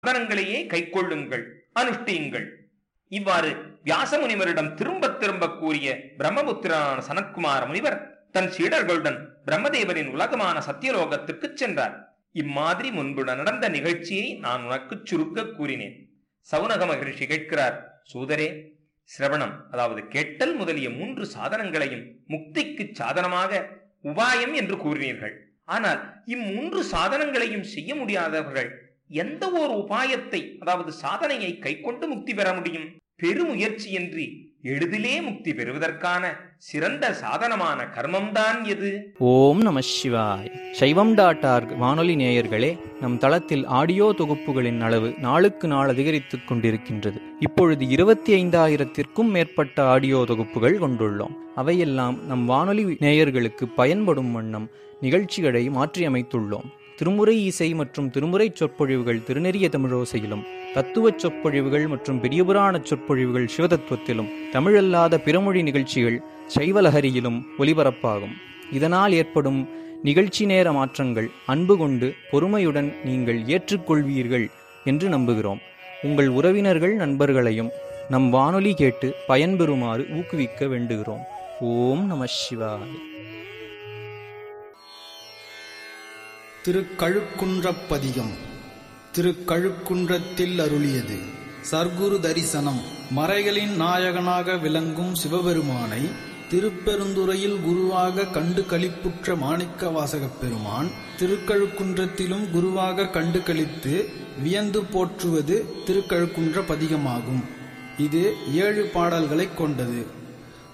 சாதனங்களையே கைக்கொள்ளுங்கள் அனுஷ்டியுங்கள் இவ்வாறு வியாச முனிவரிடம் திரும்ப திரும்ப கூறிய பிரம்மபுத்திரனான சனத்குமார முனிவர் தன் சீடர்களுடன் பிரம்மதேவரின் உலகமான சத்தியலோகத்துக்கு சென்றார் இம்மாதிரி முன்பு நடந்த நிகழ்ச்சியை நான் உனக்கு சுருக்க கூறினேன் சவுனக மகிழ்ச்சி கேட்கிறார் சூதரே சிரவணம் அதாவது கேட்டல் முதலிய மூன்று சாதனங்களையும் முக்திக்கு சாதனமாக உபாயம் என்று கூறினீர்கள் ஆனால் இம்மூன்று சாதனங்களையும் செய்ய முடியாதவர்கள் எந்த ஒரு உபாயத்தை அதாவது சாதனையை கைக்கொண்டு முக்தி பெற முடியும் பெருமுயற்சியின்றி எளிதிலே முக்தி பெறுவதற்கான சிறந்த சாதனமான கர்மம்தான் எது ஓம் நம சிவாய் சைவம் டாட் ஆர்க் வானொலி நேயர்களே நம் தளத்தில் ஆடியோ தொகுப்புகளின் அளவு நாளுக்கு நாள் அதிகரித்துக் கொண்டிருக்கின்றது இப்பொழுது இருபத்தி ஐந்தாயிரத்திற்கும் மேற்பட்ட ஆடியோ தொகுப்புகள் கொண்டுள்ளோம் அவையெல்லாம் நம் வானொலி நேயர்களுக்கு பயன்படும் வண்ணம் நிகழ்ச்சிகளை மாற்றியமைத்துள்ளோம் திருமுறை இசை மற்றும் திருமுறை சொற்பொழிவுகள் திருநெறிய தமிழோசையிலும் தத்துவச் சொற்பொழிவுகள் மற்றும் பெரியபுராண சொற்பொழிவுகள் சிவதத்துவத்திலும் தமிழல்லாத பிறமொழி நிகழ்ச்சிகள் சைவலஹரியிலும் ஒலிபரப்பாகும் இதனால் ஏற்படும் நிகழ்ச்சி நேர மாற்றங்கள் அன்பு கொண்டு பொறுமையுடன் நீங்கள் ஏற்றுக்கொள்வீர்கள் என்று நம்புகிறோம் உங்கள் உறவினர்கள் நண்பர்களையும் நம் வானொலி கேட்டு பயன்பெறுமாறு ஊக்குவிக்க வேண்டுகிறோம் ஓம் நம சிவாய் திருக்கழுக்குன்றப்பதிகம் திருக்கழுக்குன்றத்தில் அருளியது சர்க்குரு தரிசனம் மறைகளின் நாயகனாக விளங்கும் சிவபெருமானை திருப்பெருந்துறையில் குருவாக கண்டு களிப்புற்ற மாணிக்க வாசகப் பெருமான் திருக்கழுக்குன்றத்திலும் குருவாக கண்டு களித்து வியந்து போற்றுவது திருக்கழுக்குன்ற பதிகமாகும் இது ஏழு பாடல்களைக் கொண்டது